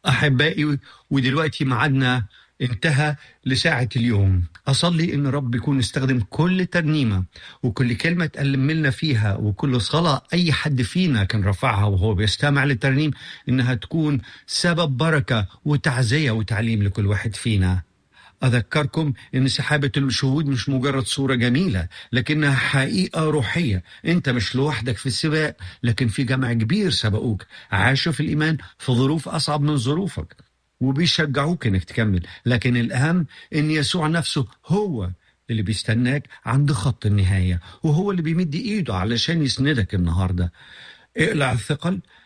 أحبائي ودلوقتي معادنا انتهى لساعة اليوم أصلي إن رب يكون استخدم كل ترنيمة وكل كلمة تألم لنا فيها وكل صلاة أي حد فينا كان رفعها وهو بيستمع للترنيم إنها تكون سبب بركة وتعزية وتعليم لكل واحد فينا أذكركم إن سحابة الشهود مش مجرد صورة جميلة لكنها حقيقة روحية أنت مش لوحدك في السباق لكن في جمع كبير سبقوك عاشوا في الإيمان في ظروف أصعب من ظروفك وبيشجعوك إنك تكمل لكن الأهم إن يسوع نفسه هو اللي بيستناك عند خط النهاية وهو اللي بيمد إيده علشان يسندك النهاردة اقلع الثقل